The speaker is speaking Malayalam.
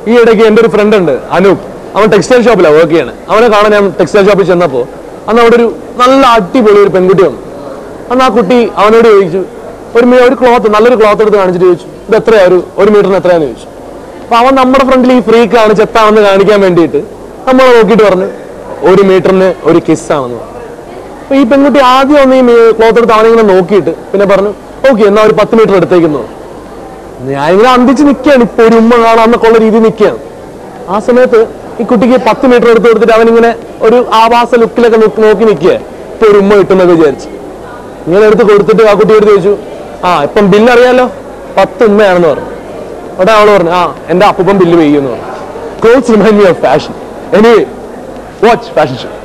ഈ ഇടയ്ക്ക് എൻ്റെ ഒരു ഫ്രണ്ട് ഉണ്ട് അനൂപ് അവൻ ടെക്സ്റ്റൈൽ ഷോപ്പിലാണ് വർക്ക് ചെയ്യണേ അവനെ കാണാൻ ഞാൻ ടെക്സ്റ്റൈൽ ഷോപ്പിൽ ചെന്നപ്പോൾ അന്ന് അവിടെ ഒരു നല്ല അടിപൊളി ഒരു പെൺകുട്ടി വന്നു അന്ന് ആ കുട്ടി അവനോട് ചോദിച്ചു ഒരു മീ- ഒരു ക്ലോത്ത് നല്ലൊരു ക്ലോത്ത് എടുത്ത് കാണിച്ചിട്ട് ചോദിച്ചു ഇത് എത്രയാ ഒരു ഒരു മീറ്ററിന് എത്രയാന്ന് ചോദിച്ചു അപ്പൊ അവൻ നമ്മുടെ ഫ്രണ്ടിൽ ഈ ഫ്രീക്കാണ് ചെത്താണെന്ന് കാണിക്കാൻ വേണ്ടിയിട്ട് നമ്മളെ നോക്കിയിട്ട് പറഞ്ഞു ഒരു മീറ്ററിന് ഒരു കിസ്സാണെന്ന് പറഞ്ഞു അപ്പൊ ഈ പെൺകുട്ടി ആദ്യം ഒന്ന് ഈ ക്ലോത്ത് എടുത്ത് അവനിങ്ങനെ നോക്കിയിട്ട് പിന്നെ പറഞ്ഞു ഓക്കെ എന്നാ ഒരു പത്ത് മീറ്റർ എടുത്തേക്കുന്നു ഞാനിങ്ങനെ അന്തിച്ച് നിൽക്കുകയാണ് ഇപ്പൊ ഒരു ഉമ്മ കാണാന്നൊക്കെ ഉള്ള രീതിയിൽ നിൽക്കുകയാണ് ആ സമയത്ത് ഈ കുട്ടിക്ക് പത്ത് മീറ്റർ എടുത്ത് കൊടുത്തിട്ട് അവനിങ്ങനെ ഒരു ആവാസ ലുക്കിലൊക്കെ നോക്കി നോക്കി നിൽക്കുക ഇപ്പൊ ഒരു ഉമ്മ കിട്ടുന്നൊക്കെ വിചാരിച്ചു ഇങ്ങനെ എടുത്ത് കൊടുത്തിട്ട് ആ കുട്ടി എടുത്ത് ചോദിച്ചു ആ ഇപ്പം ബില്ല് അറിയാലോ പത്ത് ഉമ്മയാണെന്ന് പറഞ്ഞു അവിടെ അവള് പറഞ്ഞു ആ എന്റെ അപ്പൂപ്പൻ ബില്ല് പെയ്യുമെന്ന് പറഞ്ഞു clothes remind me of fashion anyway watch fashion show